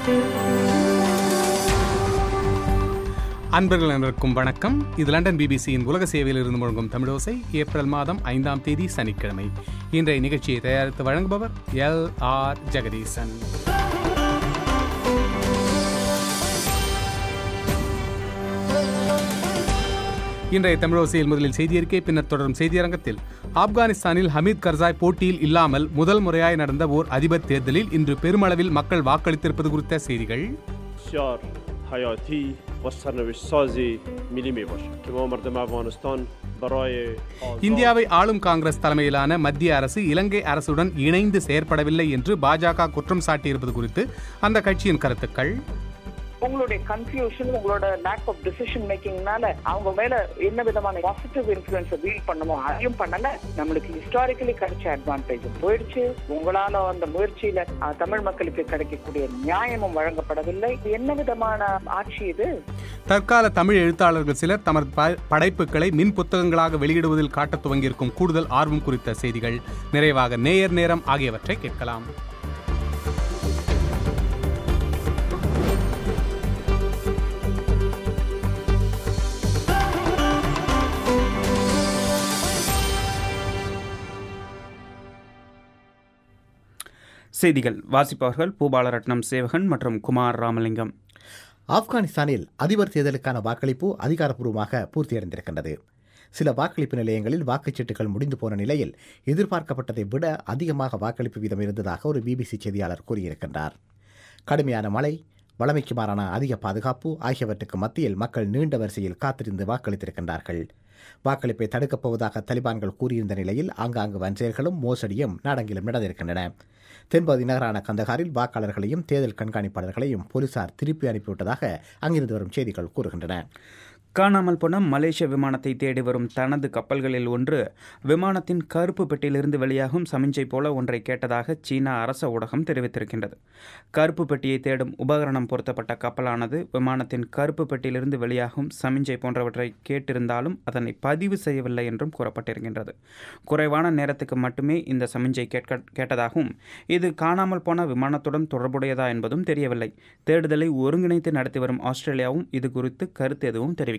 அன்பர்கள் அனைவருக்கும் வணக்கம் இது லண்டன் பிபிசியின் உலக சேவையில் இருந்து முழங்கும் தமிழோசை ஏப்ரல் மாதம் ஐந்தாம் தேதி சனிக்கிழமை இன்றைய நிகழ்ச்சியை தயாரித்து வழங்குபவர் எல் ஆர் ஜெகதீசன் இன்றைய தமிழோசையில் முதலில் செய்தியறிக்கை பின்னர் தொடரும் செய்தியரங்கத்தில் ஆப்கானிஸ்தானில் ஹமீத் கர்சாய் போட்டியில் இல்லாமல் முதல் முறையாய் நடந்த ஓர் அதிபர் தேர்தலில் இன்று பெருமளவில் மக்கள் வாக்களித்திருப்பது குறித்த செய்திகள் بسیار حیاتی و سرنوشت سازی ملی می باشد که ما مردم افغانستان برای آزاد இந்தியாவை ஆளும் காங்கிரஸ் தலைமையிலான மத்திய அரசு இலங்கை அரசுடன் இணைந்து செயற்படவில்லை என்று பாஜக குற்றம் சாட்டியிருப்பது குறித்து அந்த கட்சியின் கருத்துக்கள் உங்களுடைய கன்ஃபியூஷன் உங்களோட லேக் ஆஃப் டிசிஷன் மேக்கிங்னால அவங்க மேல என்ன விதமான பாசிட்டிவ் இன்ஃபுளுன்ஸ் வீல் பண்ணமோ அதையும் பண்ணல நம்மளுக்கு ஹிஸ்டாரிக்கலி கிடைச்ச அட்வான்டேஜ் போயிடுச்சு உங்களால அந்த முயற்சியில அஹ், தமிழ் மக்களுக்கு கிடைக்கக்கூடிய நியாயமும் வழங்கப்படவில்லை இது என்ன விதமான ஆட்சி இது தற்கால தமிழ் எழுத்தாளர்கள் சிலர் தமது ப- படைப்புகளை மின் புத்தகங்களாக வெளியிடுவதில் காட்டத் துவங்கியிருக்கும் கூடுதல் ஆர்வம் குறித்த செய்திகள் நிறைவாக நேயர் நேரம் ஆகியவற்றை கேட்கலாம் செய்திகள் வாசிப்பவர்கள் பூபாலரட்னம் சேவகன் மற்றும் குமார் ராமலிங்கம் ஆப்கானிஸ்தானில் அதிபர் தேர்தலுக்கான வாக்களிப்பு அதிகாரப்பூர்வமாக பூர்த்தியடைந்திருக்கின்றது சில வாக்களிப்பு நிலையங்களில் வாக்குச்சீட்டுகள் முடிந்து போன நிலையில் எதிர்பார்க்கப்பட்டதை விட அதிகமாக வாக்களிப்பு வீதம் இருந்ததாக ஒரு பிபிசி செய்தியாளர் கூறியிருக்கின்றார் கடுமையான மழை வளமைக்கு மாறான அதிக பாதுகாப்பு ஆகியவற்றுக்கு மத்தியில் மக்கள் நீண்ட வரிசையில் காத்திருந்து வாக்களித்திருக்கின்றார்கள் வாக்களிப்பை தடுக்கப் போவதாக தலிபான்கள் கூறியிருந்த நிலையில் ஆங்காங்கு வன்செயல்களும் மோசடியும் நாடெங்கிலும் நடந்திருக்கின்றன தென்பகுதி நகரான கந்தகாரில் வாக்காளர்களையும் தேர்தல் கண்காணிப்பாளர்களையும் போலீசார் திருப்பி அனுப்பிவிட்டதாக அங்கிருந்து வரும் செய்திகள் கூறுகின்றன காணாமல் போன மலேசிய விமானத்தை தேடி வரும் தனது கப்பல்களில் ஒன்று விமானத்தின் கருப்பு பெட்டியிலிருந்து வெளியாகும் சமிஞ்சை போல ஒன்றை கேட்டதாக சீனா அரச ஊடகம் தெரிவித்திருக்கின்றது கருப்பு பெட்டியை தேடும் உபகரணம் பொருத்தப்பட்ட கப்பலானது விமானத்தின் கருப்பு பெட்டியிலிருந்து வெளியாகும் சமிஞ்சை போன்றவற்றை கேட்டிருந்தாலும் அதனை பதிவு செய்யவில்லை என்றும் கூறப்பட்டிருக்கின்றது குறைவான நேரத்துக்கு மட்டுமே இந்த சமிஞ்சை கேட்க கேட்டதாகவும் இது காணாமல் போன விமானத்துடன் தொடர்புடையதா என்பதும் தெரியவில்லை தேடுதலை ஒருங்கிணைத்து நடத்தி வரும் ஆஸ்திரேலியாவும் இது குறித்து கருத்து எதுவும் தெரிவிக்கவில்லை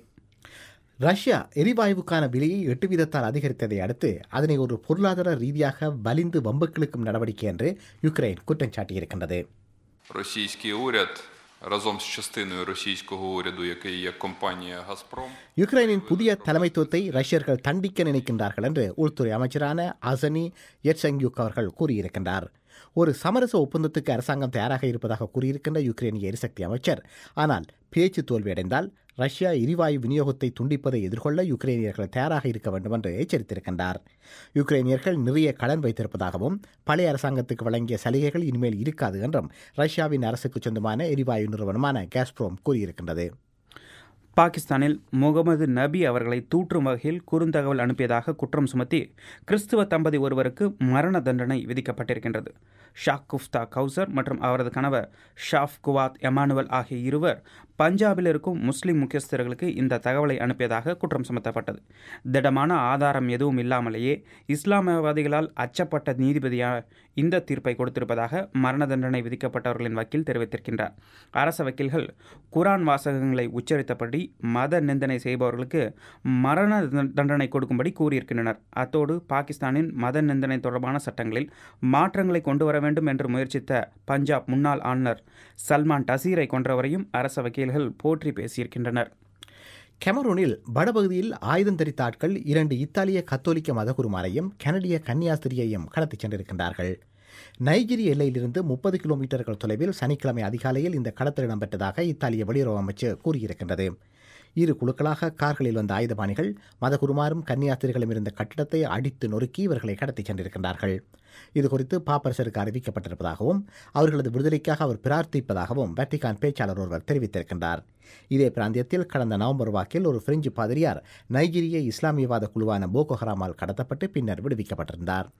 ரஷ்யா எரிவாயுவுக்கான விலையை எட்டு வீதத்தால் அதிகரித்ததை அடுத்து அதனை ஒரு பொருளாதார ரீதியாக வலிந்து வம்புக்கிழுக்கும் நடவடிக்கை என்று யுக்ரைன் குற்றம் சாட்டியிருக்கின்றது Російський уряд разом з частиною російського уряду, який є компанія Газпром, யுக்ரைனின் புதிய தலைமைத்துவத்தை ரஷ்யர்கள் தண்டிக்க நினைக்கின்றார்கள் என்று உள்துறை அமைச்சரான அசனி எட்சங்யுக் அவர்கள் கூறியிருக்கின்றார் ஒரு சமரச ஒப்பந்தத்துக்கு அரசாங்கம் தயாராக இருப்பதாக கூறியிருக்கின்ற யுக்ரைனிய எரிசக்தி அமைச்சர் ஆனால் பேச்சு தோல்வியடைந்தால் ரஷ்யா எரிவாயு விநியோகத்தை துண்டிப்பதை எதிர்கொள்ள யுக்ரைனியர்கள் தயாராக இருக்க வேண்டும் என்று எச்சரித்திருக்கின்றார் யுக்ரைனியர்கள் நிறைய கடன் வைத்திருப்பதாகவும் பழைய அரசாங்கத்துக்கு வழங்கிய சலுகைகள் இனிமேல் இருக்காது என்றும் ரஷ்யாவின் அரசுக்கு சொந்தமான எரிவாயு நிறுவனமான கேஸ்ப்ரோம் கூறியிருக்கின்றது பாகிஸ்தானில் முகமது நபி அவர்களை தூற்றும் வகையில் குறுந்தகவல் அனுப்பியதாக குற்றம் சுமத்தி கிறிஸ்துவ தம்பதி ஒருவருக்கு மரண தண்டனை விதிக்கப்பட்டிருக்கின்றது ஷாக் குஃப்தா கௌசர் மற்றும் அவரது கணவர் ஷாஃப் குவாத் எமானுவல் ஆகிய இருவர் பஞ்சாபில் இருக்கும் முஸ்லிம் முக்கியஸ்தர்களுக்கு இந்த தகவலை அனுப்பியதாக குற்றம் சுமத்தப்பட்டது திடமான ஆதாரம் எதுவும் இல்லாமலேயே இஸ்லாமியவாதிகளால் அச்சப்பட்ட நீதிபதியா இந்த தீர்ப்பை கொடுத்திருப்பதாக மரண தண்டனை விதிக்கப்பட்டவர்களின் வக்கீல் தெரிவித்திருக்கின்றார் அரச வக்கீல்கள் குரான் வாசகங்களை உச்சரித்தபடி மத நிந்தனை செய்பவர்களுக்கு மரண தண்ட- தண்டனை கொடுக்கும்படி கூறியிருக்கின்றனர் அத்தோடு பாகிஸ்தானின் மத நிந்தனை தொடர்பான சட்டங்களில் மாற்றங்களை கொண்டு வர வேண்டும் என்று முயற்சித்த பஞ்சாப் முன்னாள் ஆளுநர் சல்மான் டசீரை கொன்றவரையும் அரச வக்கீல்கள் போற்றி பேசியிருக்கின்றனர் கெமரூனில் வடபகுதியில் ஆயுதம் தரித்த ஆட்கள் இரண்டு இத்தாலிய கத்தோலிக்க மதகுருமாரையும் கனடிய கன்னியாஸ்திரியையும் கடத்திச் சென்றிருக்கின்றார்கள் நைஜீரிய எல்லையிலிருந்து முப்பது கிலோமீட்டர்கள் தொலைவில் சனிக்கிழமை அதிகாலையில் இந்த கடத்தல் இடம்பெற்றதாக இத்தாலிய வெளியுறவு அமைச்சு கூறியிருக்கின்றது இரு குழுக்களாக கார்களில் வந்த ஆயுதபாணிகள் மதகுருமாரும் கன்னியாஸ்திரிகளும் இருந்த கட்டிடத்தை அடித்து நொறுக்கி இவர்களை கடத்திச் சென்றிருக்கின்றார்கள் இதுகுறித்து பாப்பரசருக்கு அறிவிக்கப்பட்டிருப்பதாகவும் அவர்களது விடுதலைக்காக அவர் பிரார்த்திப்பதாகவும் வத்திகான் பேச்சாளர் ஒருவர் தெரிவித்திருக்கின்றார் இதே பிராந்தியத்தில் கடந்த நவம்பர் வாக்கில் ஒரு பிரெஞ்சு பாதிரியார் நைஜீரிய இஸ்லாமியவாத குழுவான போகோ ஹராமால் கடத்தப்பட்டு பின்னர் விடுவிக்கப்பட்டிருந்தார்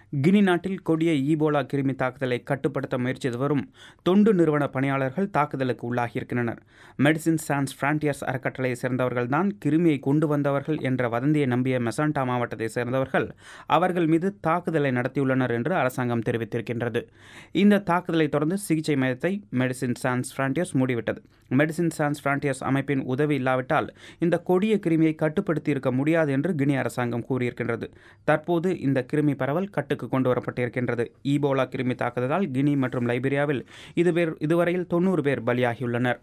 கினி நாட்டில் கொடிய ஈபோலா கிருமி தாக்குதலை கட்டுப்படுத்த முயற்சித்து வரும் தொண்டு நிறுவன பணியாளர்கள் தாக்குதலுக்கு உள்ளாகியிருக்கின்றனர் மெடிசின் சான்ஸ் பிரான்டியர்ஸ் அறக்கட்டளையை சேர்ந்தவர்கள்தான் கிருமியை கொண்டு வந்தவர்கள் என்ற வதந்தியை நம்பிய மெசாண்டா மாவட்டத்தை சேர்ந்தவர்கள் அவர்கள் மீது தாக்குதலை நடத்தியுள்ளனர் என்று அரசாங்கம் தெரிவித்திருக்கின்றது இந்த தாக்குதலை தொடர்ந்து சிகிச்சை மையத்தை மெடிசின் சான்ஸ் பிரான்டியர்ஸ் மூடிவிட்டது மெடிசின் சான்ஸ் பிரான்டியர்ஸ் அமைப்பின் உதவி இல்லாவிட்டால் இந்த கொடிய கிருமியை கட்டுப்படுத்தி இருக்க முடியாது என்று கினி அரசாங்கம் கூறியிருக்கின்றது தற்போது இந்த கிருமி பரவல் கட்டுக்கு கொண்டு வரப்பட்டிருக்கின்றது ஈபோலா கிருமி தாக்குதலால் கினி மற்றும் லைபீரியாவில் இது பேர் இதுவரையில் தொண்ணூறு பேர் பலியாகியுள்ளனர்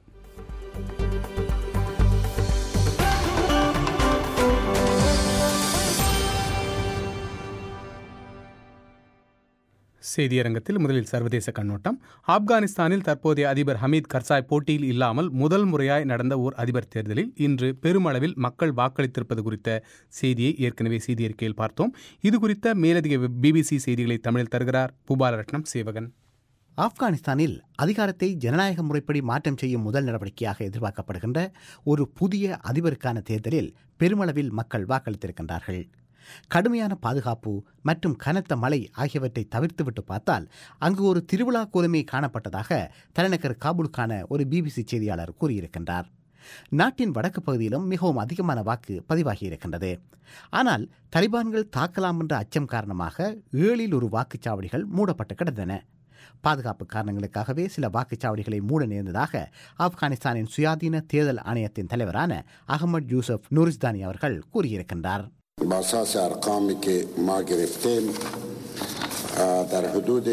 செய்தியரங்கத்தில் முதலில் சர்வதேச கண்ணோட்டம் ஆப்கானிஸ்தானில் தற்போதைய அதிபர் ஹமீத் கர்சாய் போட்டியில் இல்லாமல் முதல் முறையாய் நடந்த ஓர் அதிபர் தேர்தலில் இன்று பெருமளவில் மக்கள் வாக்களித்திருப்பது குறித்த செய்தியை ஏற்கனவே செய்தியறிக்கையில் பார்த்தோம் இது குறித்த மேலதிக பிபிசி செய்திகளை தமிழில் தருகிறார் பூபாலரட்னம் சேவகன் ஆப்கானிஸ்தானில் அதிகாரத்தை ஜனநாயக முறைப்படி மாற்றம் செய்யும் முதல் நடவடிக்கையாக எதிர்பார்க்கப்படுகின்ற ஒரு புதிய அதிபருக்கான தேர்தலில் பெருமளவில் மக்கள் வாக்களித்திருக்கின்றார்கள் கடுமையான பாதுகாப்பு மற்றும் கனத்த மழை ஆகியவற்றை தவிர்த்துவிட்டு பார்த்தால் அங்கு ஒரு திருவிழா கோலமே காணப்பட்டதாக தலைநகர் காபூலுக்கான ஒரு பிபிசி செய்தியாளர் கூறியிருக்கின்றார் நாட்டின் வடக்கு பகுதியிலும் மிகவும் அதிகமான வாக்கு பதிவாகியிருக்கின்றது ஆனால் தலிபான்கள் தாக்கலாம் என்ற அச்சம் காரணமாக ஏழில் ஒரு வாக்குச்சாவடிகள் மூடப்பட்டு கிடந்தன பாதுகாப்பு காரணங்களுக்காகவே சில வாக்குச்சாவடிகளை மூட நேர்ந்ததாக ஆப்கானிஸ்தானின் சுயாதீன தேர்தல் ஆணையத்தின் தலைவரான அகமது யூசப் நூரிஸ்தானி அவர்கள் கூறியிருக்கின்றார் باساس ارقامی که ما گرفتیم اه، در حدود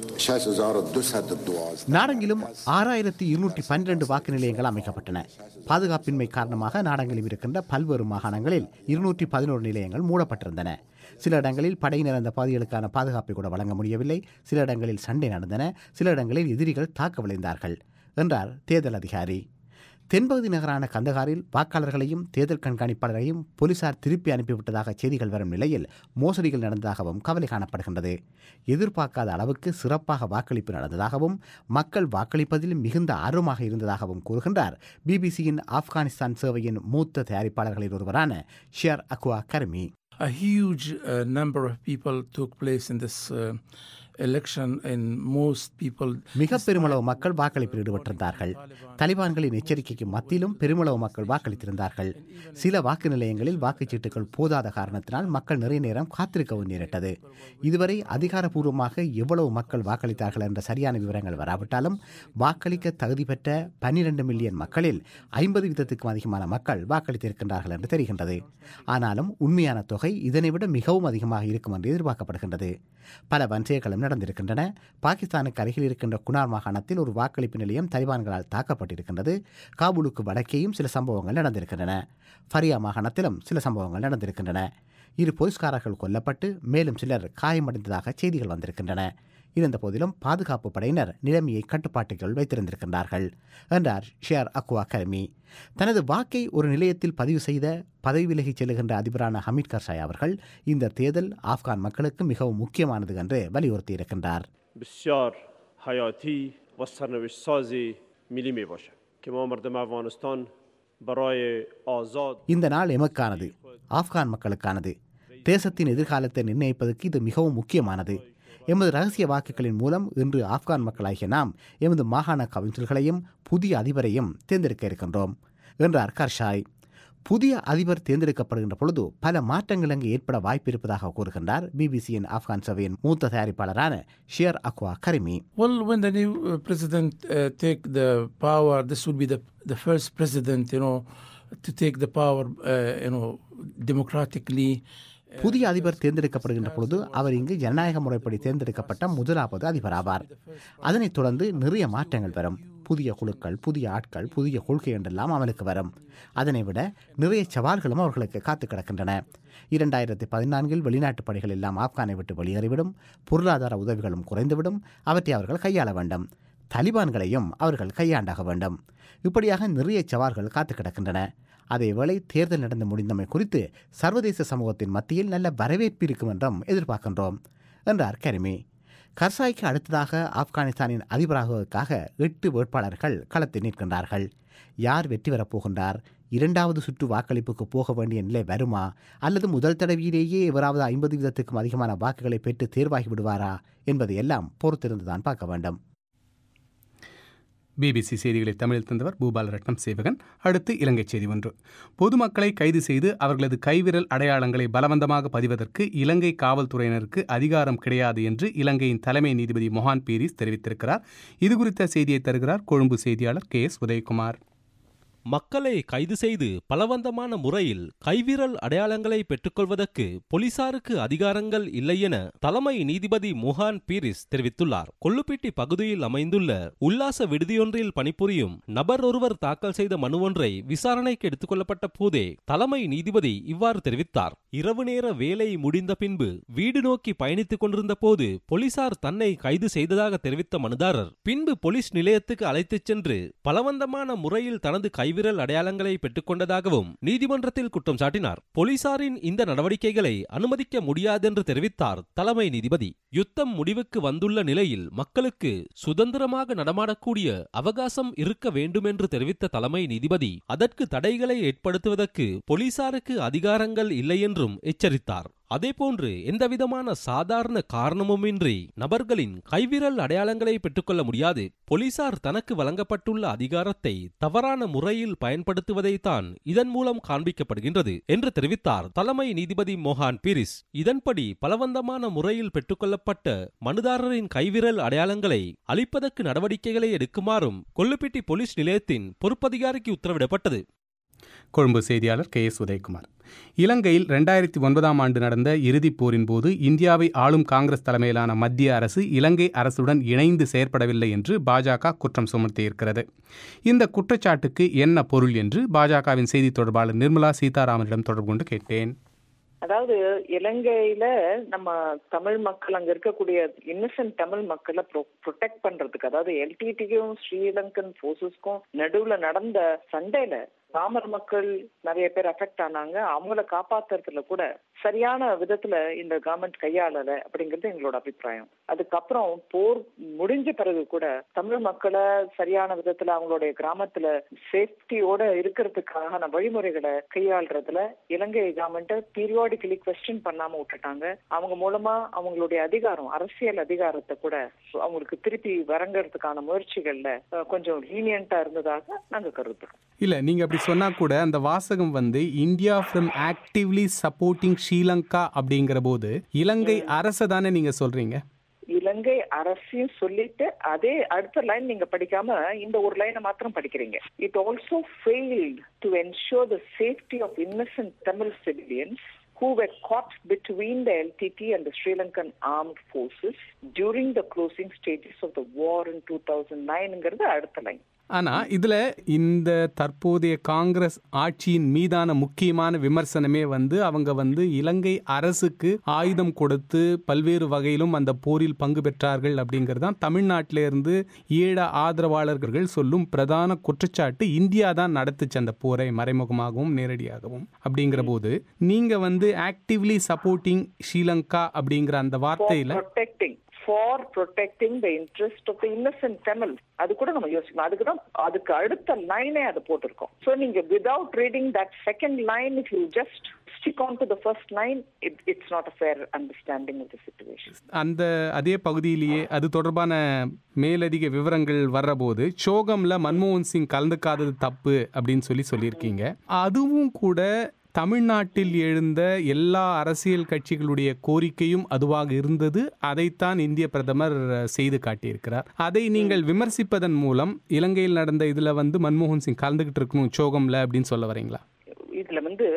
6212 நாடெங்கிலும் ஆறாயிரத்தி இருநூற்றி பன்னிரண்டு வாக்கு நிலையங்கள் அமைக்கப்பட்டன பாதுகாப்பின்மை காரணமாக நாடெங்கிலும் இருக்கின்ற பல்வேறு மாகாணங்களில் இருநூற்றி பதினோரு நிலையங்கள் மூடப்பட்டிருந்தன சில இடங்களில் படையினர் அந்த பகுதிகளுக்கான பாதுகாப்பை கூட வழங்க முடியவில்லை சில இடங்களில் சண்டை நடந்தன சில இடங்களில் எதிரிகள் தாக்க விளைந்தார்கள் என்றார் தேர்தல் அதிகாரி தென்பகுதி நகரான கந்தகாரில் வாக்காளர்களையும் தேர்தல் கண்காணிப்பாளரையும் போலீசார் திருப்பி அனுப்பிவிட்டதாக செய்திகள் வரும் நிலையில் மோசடிகள் நடந்ததாகவும் கவலை காணப்படுகின்றது எதிர்பார்க்காத அளவுக்கு சிறப்பாக வாக்களிப்பு நடந்ததாகவும் மக்கள் வாக்களிப்பதில் மிகுந்த ஆர்வமாக இருந்ததாகவும் கூறுகின்றார் பிபிசியின் ஆப்கானிஸ்தான் சேவையின் மூத்த தயாரிப்பாளர்களில் ஒருவரான Shir Agha Karimi A huge uh, number of people took place in this uh, election, and most people. மிக பெருமளவு மக்கள் வாக்களிப்பில் ஈடுபட்டிருந்தார்கள் தலிபான்களின் எச்சரிக்கைக்கு மத்தியிலும் பெருமளவு மக்கள் வாக்களித்திருந்தார்கள் சில வாக்கு நிலையங்களில் வாக்குச்சீட்டுகள் போதாத காரணத்தினால் மக்கள் நிறைய நேரம் காத்திருக்கவும் நேரிட்டது இதுவரை அதிகாரப்பூர்வமாக எவ்வளவு மக்கள் வாக்களித்தார்கள் என்ற சரியான விவரங்கள் வராவிட்டாலும் வாக்களிக்க தகுதி பெற்ற பன்னிரண்டு மில்லியன் மக்களில் ஐம்பது வீதத்துக்கும் அதிகமான மக்கள் வாக்களித்திருக்கின்றார்கள் என்று தெரிகின்றது ஆனாலும் உண்மையான தொகை இதனை விட மிகவும் அதிகமாக இருக்கும் என்று எதிர்பார்க்கப்படுகின்றது பல வன்செயல்களும் நடந்திருக்கின்றன பாகிஸ்தானுக்கு அருகில் இருக்கின்ற குனார் மாகாணத்தில் ஒரு வாக்களிப்பு நிலையம் தலிபான்களால் தாக்கப்பட்டிருக்கின்றது காபூலுக்கு வடக்கேயும் சில சம்பவங்கள் நடந்திருக்கின்றன ஃபரியா மாகாணத்திலும் சில சம்பவங்கள் நடந்திருக்கின்றன இரு போலீஸ்காரர்கள் கொல்லப்பட்டு மேலும் சிலர் காயமடைந்ததாக செய்திகள் வந்திருக்கின்றன இருந்த போதிலும் பாதுகாப்பு படையினர் நிலைமையை கட்டுப்பாட்டுக்குள் வைத்திருந்திருக்கின்றார்கள் என்றார் ஷியார் அக்வா கர்மி தனது வாக்கை ஒரு நிலையத்தில் பதிவு செய்த பதவி விலகிச் செல்லுகின்ற அதிபரான ஹமீத் கர்சாய் அவர்கள் இந்த தேர்தல் ஆப்கான் மக்களுக்கு மிகவும் முக்கியமானது என்று வலியுறுத்தியிருக்கின்றார் بسیار حیاتی و سرنوشت سازی ملی می باشد که ما مردم افغانستان برای آزاد இந்த நாள் எமக்கானது ஆப்கான் மக்களுக்கானது தேசத்தின் எதிர்காலத்தை நிர்ணயிப்பதற்கு இது மிகவும் முக்கியமானது எமது ரகசிய வாக்குகளின் மூலம் இன்று ஆப்கான் மக்களாகிய நாம் எமது மாகாண கவுன்சில்களையும் புதிய அதிபரையும் தேர்ந்தெடுக்க இருக்கின்றோம் என்றார் கர்ஷாய் புதிய அதிபர் தேர்ந்தெடுக்கப்படுகின்ற பொழுது பல மாற்றங்கள் அங்கு ஏற்பட வாய்ப்பு இருப்பதாக கூறுகின்றார் பிபிசியின் ஆப்கான் சபையின் மூத்த தயாரிப்பாளரான Shir Agha Karimi Well, when the new uh, president uh, take the power, this will be the the first president, you know, to take the power, uh, you know, democratically. புதிய அதிபர் தேர்ந்தெடுக்கப்படுகின்ற பொழுது அவர் இங்கு ஜனநாயக முறைப்படி தேர்ந்தெடுக்கப்பட்ட முதலாவது அதிபர் ஆவார் அதனைத் தொடர்ந்து நிறைய மாற்றங்கள் வரும் புதிய குழுக்கள் புதிய ஆட்கள் புதிய கொள்கை என்றெல்லாம் அமலுக்கு வரும் அதனை விட நிறைய சவால்களும் அவர்களுக்கு காத்து கிடக்கின்றன இரண்டாயிரத்தி பதினான்கில் வெளிநாட்டு படைகள் எல்லாம் ஆப்கானை விட்டு வெளியேறிவிடும் பொருளாதார உதவிகளும் குறைந்துவிடும் அவற்றை அவர்கள் கையாள வேண்டும் தலிபான்களையும் அவர்கள் கையாண்டாக வேண்டும் இப்படியாக நிறைய சவால்கள் காத்து கிடக்கின்றன அதேவேளை தேர்தல் நடந்து முடிந்தமை குறித்து சர்வதேச சமூகத்தின் மத்தியில் நல்ல வரவேற்பு இருக்கும் என்றும் எதிர்பார்க்கின்றோம் என்றார் கரிமி கர்சாய்க்கு அடுத்ததாக ஆப்கானிஸ்தானின் அதிபராகுவதற்காக எட்டு வேட்பாளர்கள் களத்தில் நிற்கின்றார்கள் யார் வெற்றி பெறப் போகின்றார் இரண்டாவது சுற்று வாக்களிப்புக்கு போக வேண்டிய நிலை வருமா அல்லது முதல் தடவையிலேயே எவராவது ஐம்பது வீதத்துக்கும் அதிகமான வாக்குகளை பெற்று தேர்வாகி விடுவாரா என்பதை எல்லாம் பொறுத்திருந்துதான் பார்க்க வேண்டும் பிபிசி செய்திகளை தமிழில் தந்தவர் பூபால் ரட்னம் சேவகன் அடுத்து இலங்கை செய்தி ஒன்று பொதுமக்களை கைது செய்து அவர்களது கைவிரல் அடையாளங்களை பலவந்தமாக பதிவதற்கு இலங்கை காவல்துறையினருக்கு அதிகாரம் கிடையாது என்று இலங்கையின் தலைமை நீதிபதி மொஹான் பீரிஸ் தெரிவித்திருக்கிறார் இதுகுறித்த செய்தியை தருகிறார் கொழும்பு செய்தியாளர் கே எஸ் உதயகுமார் மக்களை கைது செய்து பலவந்தமான முறையில் கைவிரல் அடையாளங்களை பெற்றுக்கொள்வதற்கு போலீசாருக்கு அதிகாரங்கள் இல்லை என தலைமை நீதிபதி முஹான் பீரிஸ் தெரிவித்துள்ளார் கொள்ளுப்பிட்டி பகுதியில் அமைந்துள்ள உல்லாச விடுதியொன்றில் பணிபுரியும் நபர் ஒருவர் தாக்கல் செய்த மனு ஒன்றை விசாரணைக்கு எடுத்துக் கொள்ளப்பட்ட போதே தலைமை நீதிபதி இவ்வாறு தெரிவித்தார் இரவு நேர வேலை முடிந்த பின்பு வீடு நோக்கி பயணித்துக் கொண்டிருந்த போது போலீசார் தன்னை கைது செய்ததாக தெரிவித்த மனுதாரர் பின்பு போலீஸ் நிலையத்துக்கு அழைத்துச் சென்று பலவந்தமான முறையில் தனது கைவிரல் அடையாளங்களை பெற்றுக்கொண்டதாகவும் நீதிமன்றத்தில் குற்றம் சாட்டினார் போலீசாரின் இந்த நடவடிக்கைகளை அனுமதிக்க முடியாதென்று தெரிவித்தார் தலைமை நீதிபதி யுத்தம் முடிவுக்கு வந்துள்ள நிலையில் மக்களுக்கு சுதந்திரமாக நடமாடக்கூடிய அவகாசம் இருக்க வேண்டும் என்று தெரிவித்த தலைமை நீதிபதி அதற்கு தடைகளை ஏற்படுத்துவதற்கு போலீசாருக்கு அதிகாரங்கள் இல்லை என்றும் எச்சரித்தார் அதேபோன்று எந்தவிதமான சாதாரண காரணமுமின்றி நபர்களின் கைவிரல் அடையாளங்களை பெற்றுக்கொள்ள முடியாது போலீசார் தனக்கு வழங்கப்பட்டுள்ள அதிகாரத்தை தவறான முறையில் பயன்படுத்துவதைத்தான் இதன் மூலம் காண்பிக்கப்படுகின்றது என்று தெரிவித்தார் தலைமை நீதிபதி மோகான் பீரிஸ் இதன்படி பலவந்தமான முறையில் பெற்றுக்கொள்ளப்பட்ட மனுதாரரின் கைவிரல் அடையாளங்களை அளிப்பதற்கு நடவடிக்கைகளை எடுக்குமாறும் கொல்லுப்பிட்டி போலீஸ் நிலையத்தின் பொறுப்பதிகாரிக்கு உத்தரவிடப்பட்டது கொழும்பு செய்தியாளர் கே எஸ் உதயகுமார் இலங்கையில் ரெண்டாயிரத்தி ஒன்பதாம் ஆண்டு நடந்த இறுதிப் போரின் போது இந்தியாவை ஆளும் காங்கிரஸ் தலைமையிலான மத்திய அரசு இலங்கை அரசுடன் இணைந்து செயற்படவில்லை என்று பாஜக குற்றம் சுமத்தியிருக்கிறது இந்த குற்றச்சாட்டுக்கு என்ன பொருள் என்று பாஜகவின் செய்தி தொடர்பாளர் நிர்மலா சீதாராமனிடம் தொடர்பு கொண்டு கேட்டேன் அதாவது இலங்கையில நம்ம தமிழ் மக்கள் அங்க இருக்கக்கூடிய இன்னசென்ட் தமிழ் மக்களை ப்ரொடெக்ட் பண்றதுக்கு அதாவது எல்டிடிக்கும் ஸ்ரீலங்கன் போர்சஸ்க்கும் நடுவுல நடந்த சண்டையில ராமர் மக்கள் நிறைய பேர் அஃபெக்ட் ஆனாங்க அவங்கள காப்பாத்துறதுல கூட சரியான விதத்துல இந்த கவர்மெண்ட் கையாளல அப்படிங்கிறது எங்களோட அபிப்பிராயம் அதுக்கப்புறம் போர் முடிஞ்ச பிறகு கூட தமிழ் மக்களை சரியான விதத்துல அவங்களுடைய கிராமத்துல சேஃப்டியோட இருக்கிறதுக்கான வழிமுறைகளை கையாளுறதுல இலங்கை கவர்மெண்ட்டை பீரியாடிக்கலி கொஸ்டின் பண்ணாம விட்டுட்டாங்க அவங்க மூலமா அவங்களுடைய அதிகாரம் அரசியல் அதிகாரத்தை கூட அவங்களுக்கு திருப்பி வரங்கிறதுக்கான முயற்சிகள்ல கொஞ்சம் லீனியண்டா இருந்ததாக நாங்க கருதுறோம் இல்ல நீங்க அப்படி சொன்னா கூட அந்த வாசகம் வந்து India from actively supporting Sri Lanka அப்படிங்கிற போது இலங்கை அரச தானே நீங்க சொல்றீங்க இலங்கை அரசையும் சொல்லிட்டு அதே அடுத்த லைன் நீங்க படிக்காம இந்த ஒரு லைனை மாத்திரம் படிக்கிறீங்க it also failed to ensure the safety of innocent Tamil civilians who were caught between the LTT and the Sri Lankan armed forces during the closing stages of the war in 2009ங்கிறது அடுத்த line ஆனா இதுல இந்த தற்போதைய காங்கிரஸ் ஆட்சியின் மீதான முக்கியமான விமர்சனமே வந்து அவங்க வந்து இலங்கை அரசுக்கு ஆயுதம் கொடுத்து பல்வேறு வகையிலும் அந்த போரில் பங்கு பெற்றார்கள் அப்படிங்கிறது தான் தமிழ்நாட்டில இருந்து ஈழ ஆதரவாளர்கள் சொல்லும் பிரதான குற்றச்சாட்டு இந்தியா தான் நடத்துச்சு அந்த போரை மறைமுகமாகவும் நேரடியாகவும் அப்படிங்கிற போது நீங்க வந்து ஆக்டிவ்லி சப்போர்ட்டிங் ஸ்ரீலங்கா அப்படிங்கிற அந்த வார்த்தையில for protecting the interest of the innocent Tamil அது கூட நம்ம யோசிக்கணும் அதுக்கு தான் அதுக்கு அடுத்த லைனே அதை போட்டிருக்கோம் ஸோ நீங்க without reading that second line if you just stick on to the first line it it's not a fair understanding of the situation அந்த அதே பகுதியிலேயே அது தொடர்பான மேலதிக விவரங்கள் வர்றபோது சோகம்ல மன்மோகன் சிங் கலந்துக்காதது தப்பு அப்படின்னு சொல்லி சொல்லியிருக்கீங்க அதுவும் கூட தமிழ்நாட்டில் எழுந்த எல்லா அரசியல் கட்சிகளுடைய கோரிக்கையும் அதுவாக இருந்தது அதைத்தான் இந்திய பிரதமர் செய்து காட்டியிருக்கிறார் அதை நீங்கள் விமர்சிப்பதன் மூலம் இலங்கையில் நடந்த இதுல வந்து மன்மோகன் சிங் கலந்துகிட்டு இருக்கணும் சோகம்ல அப்படின்னு சொல்ல வரீங்களா இதுல வந்து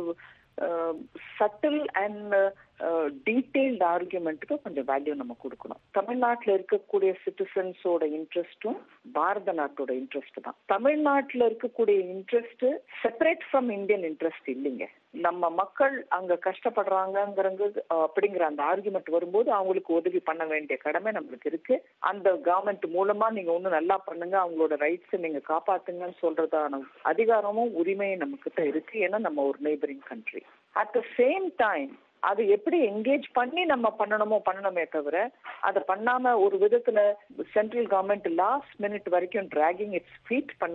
சட்டில் அண்ட் டீட்டெயில்டு ஆர்குமெண்ட்டுக்கு கொஞ்சம் வேல்யூ நம்ம கொடுக்கணும் தமிழ்நாட்டில் இருக்கக்கூடிய சிட்டிசன்ஸோட இன்ட்ரெஸ்டும் பாரத நாட்டோட இன்ட்ரெஸ்ட் தான் தமிழ்நாட்டில் இருக்கக்கூடிய interest separate from Indian interest இல்லைங்க நம்ம மக்கள் அங்க கஷ்டப்படுறாங்கிறது அப்படிங்கிற அந்த ஆர்குமெண்ட் வரும்போது அவங்களுக்கு உதவி பண்ண வேண்டிய கடமை நம்மளுக்கு இருக்கு அந்த கவர்மெண்ட் மூலமா நீங்க ஒன்னும் நல்லா பண்ணுங்க அவங்களோட ரைட்ஸ் நீங்க காப்பாத்துங்கன்னு சொல்றதான அதிகாரமும் உரிமையும் நம்ம கிட்ட இருக்கு ஏன்னா நம்ம ஒரு neighbouring country at the same time அது எப்படி என்கேஜ் பண்ணி நம்ம பண்ணணுமோ பண்ணணுமே தவிர அதை பண்ணாம ஒரு விதத்துல சென்ட்ரல் கவர்மெண்ட் லாஸ்ட் மினிட் வரைக்கும் டிராகிங் இட்ஸ் ஃபீட் பண்ணி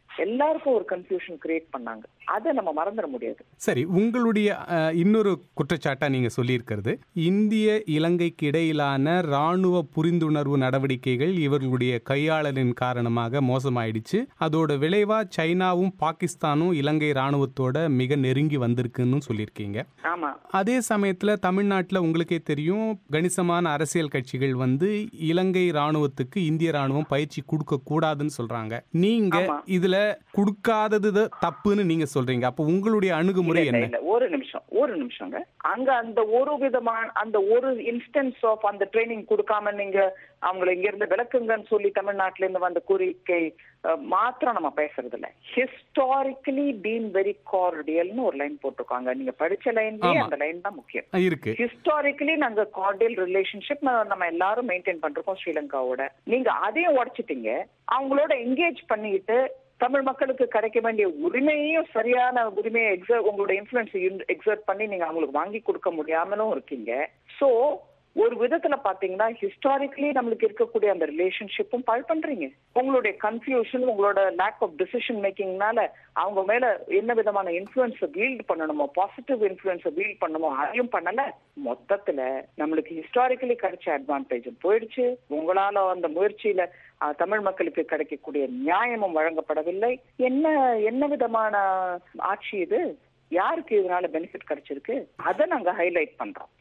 எல்லாருக்கும் ஒரு கன்ஃபியூஷன் கிரியேட் பண்ணாங்க அதை நம்ம மறந்துட முடியாது சரி உங்களுடைய அஹ், இன்னொரு குற்றச்சாட்டா நீங்க சொல்லியிருக்கிறது இந்திய இலங்கைக்கு இடையிலான ராணுவ புரிந்துணர்வு நடவடிக்கைகள் இவர்களுடைய கையாளலின் காரணமாக மோசமாயிடுச்சு அதோட விளைவா சைனாவும் பாகிஸ்தானும் இலங்கை ராணுவத்தோட மிக நெருங்கி வந்திருக்குன்னு சொல்லியிருக்கீங்க ஆமா அதே சமயத்துல தமிழ்நாட்டில் உங்களுக்கே தெரியும் கணிசமான அரசியல் கட்சிகள் வந்து இலங்கை ராணுவத்துக்கு இந்திய ராணுவம் பயிற்சி கொடுக்க கூடாதுன்னு சொல்றாங்க நீங்க ஆமா. இதுல கொடுக்காதது தான் தப்புன்னு நீங்க சொல்றீங்க அப்போ உங்களுடைய அணுகுமுறை இல்ல, என்ன இல்ல, ஒரு நிமிஷம் ஒரு நிமிஷங்க அங்க அந்த ஒரு விதமான அந்த ஒரு இன்ஸ்டன்ஸ் ஆஃப் அந்த ட்ரைனிங் கொடுக்காம நீங்க அவங்களை இங்க இருந்து விளக்குங்கன்னு சொல்லி தமிழ்நாட்டுல இருந்து வந்த கோரிக்கை அஹ், மாத்திரம் நம்ம பேசுறது இல்ல ஹிஸ்டாரிக்கலி பீன் வெரி கார்டியல்னு ஒரு லைன் போட்டிருக்காங்க நீங்க படிச்ச லைன்லயே ஆமா. அந்த லைன் தான் முக்கியம் அஹ் இருக்கு ஹிஸ்டாரிக்கலி நாங்க கார்டியல் ரிலேஷன்ஷிப் நம்ம எல்லாரும் மெயின்டைன் பண்றோம் ஸ்ரீலங்காவோட நீங்க அதையும் உடைச்சிட்டீங்க அவங்களோட என்கேஜ் பண்ணிட்டு தமிழ் மக்களுக்கு கிடைக்க வேண்டிய உரிமையையும் சரியான உரிமையை எக்ஸர் உங்களோட இன்ஃபுளுன்ஸ் எக்ஸர்ட் பண்ணி நீங்க அவங்களுக்கு வாங்கி கொடுக்க முடியாமலும் இருக்கீங்க சோ ஒரு விதத்துல பாத்தீங்கன்னா ஹிஸ்டாரிக்கலி நம்மளுக்கு இருக்கக்கூடிய அந்த ரிலேஷன்ஷிப்பும் பால் பண்றீங்க உங்களுடைய கன்ஃபியூஷன் உங்களோட லேக் ஆஃப் டிசிஷன் மேக்கிங்னால அவங்க மேல என்ன விதமான இன்ஃபுளுன்ஸை வீல்ட் பண்ணணுமோ பாசிட்டிவ் இன்ஃபுளுன்ஸை வீல்ட் பண்ணணுமோ அதையும் பண்ணல மொத்தத்துல நம்மளுக்கு ஹிஸ்டாரிக்கலி கிடைச்ச அட்வான்டேஜும் போயிடுச்சு உங்களால அந்த முயற்சியில அஹ், தமிழ் மக்களுக்கு கிடைக்கக்கூடிய நியாயமும் வழங்கப்படவில்லை என்ன என்ன விதமான ஆட்சி இது யாருக்கு இதனால பெனிஃபிட் கிடைச்சிருக்கு அதை நாங்க ஹைலைட் பண்றோம்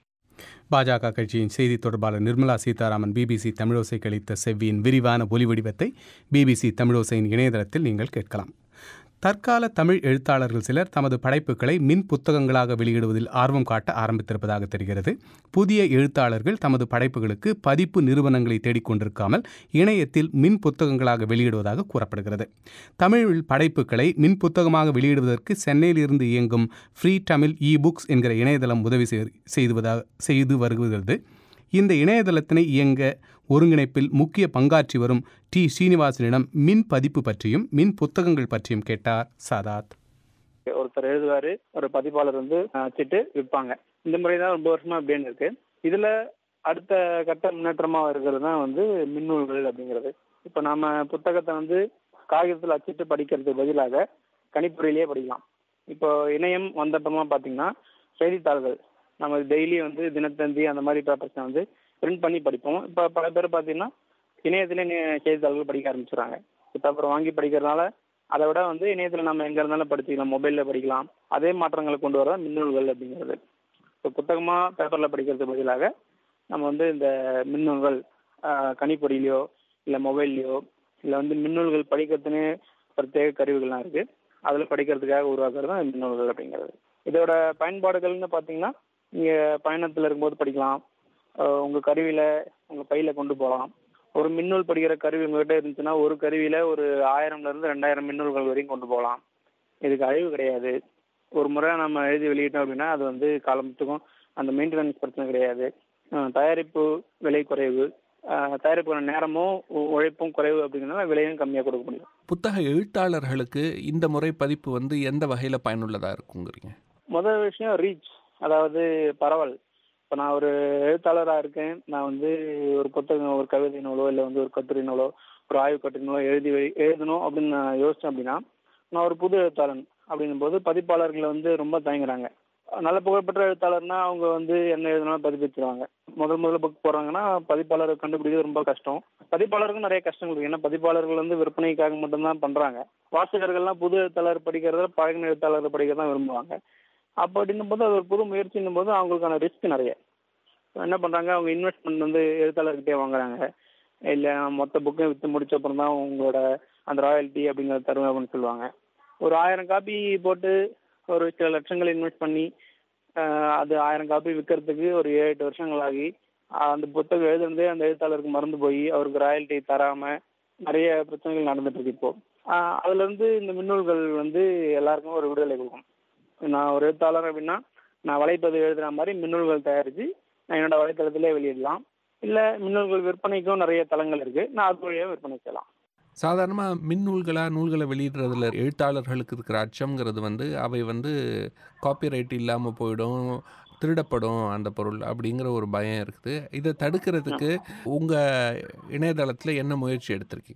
பாஜக கட்சியின் செய்தி தொடர்பாளர் நிர்மலா சீதாராமன் பிபிசி தமிழோசைக்கு அளித்த செவ்வியின் விரிவான ஒலி வடிவத்தை பிபிசி தமிழோசையின் இணையதளத்தில் நீங்கள் கேட்கலாம் தற்கால தமிழ் எழுத்தாளர்கள் சிலர் தமது படைப்புகளை மின் புத்தகங்களாக வெளியிடுவதில் ஆர்வம் காட்ட ஆரம்பித்திருப்பதாக தெரிகிறது புதிய எழுத்தாளர்கள் தமது படைப்புகளுக்கு பதிப்பு நிறுவனங்களை தேடிக்கொண்டிருக்காமல் இணையத்தில் மின் புத்தகங்களாக வெளியிடுவதாக கூறப்படுகிறது தமிழில் படைப்புகளை மின் புத்தகமாக வெளியிடுவதற்கு சென்னையில் இருந்து இயங்கும் ஃப்ரீ தமிழ் இ புக்ஸ் என்கிற இணையதளம் உதவி செய்- செய்துவதாக செய்து வருகிறது இந்த இணையதளத்தினை இயங்க ஒருங்கிணைப்பில் முக்கிய பங்காற்றி வரும் டி ஸ்ரீனிவாசனிடம் மின் பதிப்பு பற்றியும் மின் புத்தகங்கள் பற்றியும் கேட்டார் சாதாத் ஒருத்தர் எழுதுவாரு ஒரு பதிப்பாளர் வந்து அஹ், வச்சுட்டு விற்பாங்க இந்த முறை தான் ரொம்ப வருஷமா அப்படின்னு இருக்கு இதுல அடுத்த கட்ட முன்னேற்றமா இருக்கிறது தான் வந்து மின்னூல்கள் அப்படிங்கிறது இப்போ நாம புத்தகத்தை வந்து காகிதத்தில் அச்சிட்டு படிக்கிறதுக்கு பதிலாக கணிப்பொறியிலேயே படிக்கலாம் இப்போ இணையம் வந்தப்பமா பாத்தீங்கன்னா செய்தித்தாள்கள் நம்ம டெய்லி வந்து தினத்தந்தி அந்த மாதிரி பேப்பர்ஸை வந்து பிரிண்ட் பண்ணி படிப்போம் இப்போ பல பேர் பார்த்தீங்கன்னா இணையத்திலே நே- செய்தித்தாள்கள் படிக்க ஆரம்பிச்சுறாங்க பேப்பர் வாங்கி படிக்கிறதுனால அதை விட வந்து இணையத்தில் நம்ம எங்க இருந்தாலும் படிச்சுக்கலாம் மொபைல்ல படிக்கலாம் அதே மாற்றங்களை கொண்டு வர மின்னூல்கள் அப்படிங்கிறது இப்போ புத்தகமா பேப்பர்ல படிக்கிறதுக்கு பதிலாக நம்ம வந்து இந்த மின்னூல்கள் ஆஹ், கணிப்பொறியிலையோ இல்லை மொபைல்லையோ இல்லை வந்து மின்னூல்கள் படிக்கிறதுன்னு பிரத்யேக கருவிகள்லாம் இருக்கு அதில் படிக்கிறதுக்காக உருவாக்குறது தான் மின்னூல்கள் அப்படிங்கிறது இதோட பயன்பாடுகள்னு பார்த்தீங்கன்னா நீங்க பயணத்தில் இருக்கும்போது படிக்கலாம் ஆஹ், உங்க கருவியில உங்க பையில கொண்டு போகலாம் ஒரு மின்னூல் படிக்கிற கருவி உங்ககிட்ட இருந்துச்சுன்னா ஒரு கருவியில ஒரு ஆயிரம்ல இருந்து ரெண்டாயிரம் மின்னூல்கள் வரையும் கொண்டு போகலாம் இதுக்கு அழிவு கிடையாது ஒரு முறை நம்ம எழுதி வெளியிட்டோம் அப்படின்னா அது வந்து காலத்துக்கும் அந்த மெயின்டெனன்ஸ் பிரச்சனை கிடையாது அஹ் தயாரிப்பு விலை குறைவு அஹ் தயாரிப்பு நேரமும் உ- உழைப்பும் குறைவு அப்படிங்கிறதுனால விலையும் கம்மியாக கொடுக்க முடியும் புத்தக எழுத்தாளர்களுக்கு இந்த முறை பதிப்பு வந்து எந்த வகையில் பயனுள்ளதாக இருக்குங்கிறீங்க முதல் விஷயம் ரீச் அதாவது பரவல் இப்போ நான் ஒரு எழுத்தாளராக இருக்கேன் நான் வந்து ஒரு புத்தகம் ஒரு கவிதை நூலோ இல்லை வந்து ஒரு கட்டுரை நூலோ ஒரு ஆய்வு கட்டுரை நூலோ எழுதி வை- எழுதணும் அப்படின்னு நான் யோசிச்சேன் அப்படின்னா நான் ஒரு புது எழுத்தாளன் அப்படின்னும் போது பதிப்பாளர்கள் வந்து ரொம்ப தயங்குறாங்க நல்ல புகழ்பெற்ற எழுத்தாளர்னா அவங்க வந்து என்ன எழுதினாலும் பதிப்பிச்சிருவாங்க முதல் முதல்ல புக் போடுறாங்கன்னா பதிப்பாளரை கண்டுபிடிக்கிறது ரொம்ப கஷ்டம் பதிப்பாளருக்கும் நிறைய கஷ்டங்கள் இருக்கு ஏன்னா பதிப்பாளர்கள் வந்து விற்பனைக்காக மட்டும்தான் பண்றாங்க வாசகர்கள்லாம் புது எழுத்தாளர் படிக்கிறத பழகின எழுத்தாளர் படிக்கிறத தான் விரும்புவாங்க அப்போ அப்படின்னும் போது அது ஒரு புது முயற்சின்னும் போது அவங்களுக்கான ரிஸ்க் நிறைய என்ன பண்றாங்க அவங்க இன்வெஸ்ட்மெண்ட் வந்து எழுத்தாளர்கிட்டே வாங்குறாங்க இல்ல மொத்த புக்கையும் வித்து முடிச்ச அப்புறம் தான் உங்களோட அந்த ராயல்ட்டி அப்படிங்கறத தருவேன் அப்படின்னு சொல்லுவாங்க ஒரு ஆயிரம் காப்பி போட்டு ஒரு சில லட்சங்கள் இன்வெஸ்ட் பண்ணி ஆஹ், அது ஆயிரம் காப்பி விற்கிறதுக்கு ஒரு ஏழு எட்டு வருஷங்கள் ஆகி ஆஹ், அந்த புத்தகம் எழுதுனதே அந்த எழுத்தாளருக்கு மறந்து போய் அவருக்கு ராயல்ட்டி தராம நிறைய பிரச்சனைகள் நடந்துட்டு இருக்கு இப்போ ஆஹ், அதுல இருந்து இந்த மின்னூல்கள் வந்து எல்லாருக்கும் ஒரு விடுதலை கொடுக்கும் நான் ஒரு எழுத்தாளர் அப்படின்னா நான் வலைப்பதிவு எழுதுற மாதிரி மின்னூல்கள் தயாரிச்சு நான் என்னோட வலைத்தளத்திலே வெளியிடலாம் இல்ல மின்னூல்கள் விற்பனைக்கும் நிறைய தளங்கள் இருக்கு நான் அது வழியாக விற்பனை செய்யலாம் சாதாரணமாக மின்னூல்களாக நூல்களை வெளியிடுறதுல எழுத்தாளர்களுக்கு இருக்கிற அச்சம்ங்கிறது வந்து அவை வந்து காப்பிரைட் இல்லாமல் போயிடும் திருடப்படும் அந்த பொருள் அப்படிங்கிற ஒரு பயம் இருக்குது இதை தடுக்கிறதுக்கு உங்கள் இணையதளத்தில் என்ன முயற்சி எடுத்திருக்கீங்க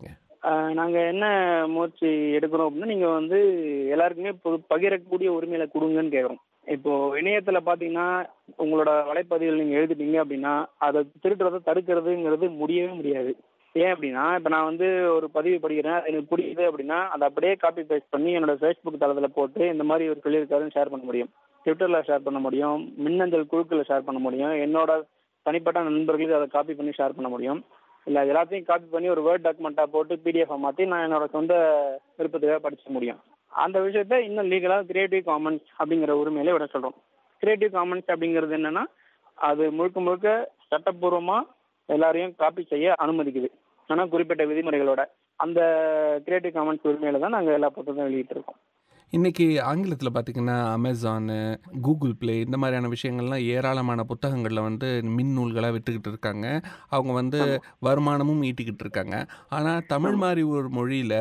ஆஹ் நாங்க என்ன முயற்சி எடுக்கிறோம் அப்படின்னா நீங்க வந்து எல்லாருக்குமே பொது பகிரக்கூடிய உரிமையில கொடுங்கன்னு கேக்குறோம் இப்போ இணையத்துல பாத்தீங்கன்னா உங்களோட வலைப்பதிவில் நீங்க எழுதிட்டீங்க அப்படின்னா அதை திருடுறதை தடுக்கிறதுங்கிறது முடியவே முடியாது ஏன் அப்படின்னா இப்ப நான் வந்து ஒரு பதிவு படிக்கிறேன் அது எனக்கு பிடிக்குது அப்படின்னா அதை அப்படியே காப்பி பேஸ்ட் பண்ணி என்னோட ஃபேஸ்புக் தளத்துல போட்டு இந்த மாதிரி ஒரு சொல்லியிருக்காருன்னு ஷேர் பண்ண முடியும் ட்விட்டர்ல ஷேர் பண்ண முடியும் மின்னஞ்சல் குழுக்களை ஷேர் பண்ண முடியும் என்னோட தனிப்பட்ட நண்பர்களுக்கு அதை காப்பி பண்ணி ஷேர் பண்ண முடியும் இல்ல அது எல்லாத்தையும் காப்பி பண்ணி ஒரு வேர்ட் டாக்குமெண்டா போட்டு பிடிஎஃப் மாத்தி நான் என்னோட சொந்த விருப்பத்துக்காக படிச்சுக்க முடியும் அந்த விஷயத்த இன்னும் லீகலா கிரியேட்டிவ் காமன்ஸ் அப்படிங்கிற உரிமையில விட சொல்றோம் கிரியேட்டிவ் காமன்ஸ் அப்படிங்கிறது என்னன்னா அது முழுக்க முழுக்க சட்டப்பூர்வமா எல்லாரையும் காப்பி செய்ய அனுமதிக்குது ஆனா குறிப்பிட்ட விதிமுறைகளோட அந்த கிரியேட்டிவ் காமன்ஸ் உரிமையில தான் நாங்க எல்லா புத்தகத்தையும் வெளியிட்டு இருக்கோம் இன்னைக்கு ஆங்கிலத்தில் பார்த்தீங்கன்னா அமேசானு கூகுள் ப்ளே இந்த மாதிரியான விஷயங்கள்லாம் ஏராளமான புத்தகங்களில் வந்து மின் நூல்களாக விற்றுக்கிட்டு இருக்காங்க அவங்க வந்து வருமானமும் ஈட்டிக்கிட்டு இருக்காங்க ஆனால் தமிழ் மாதிரி ஒரு மொழியில்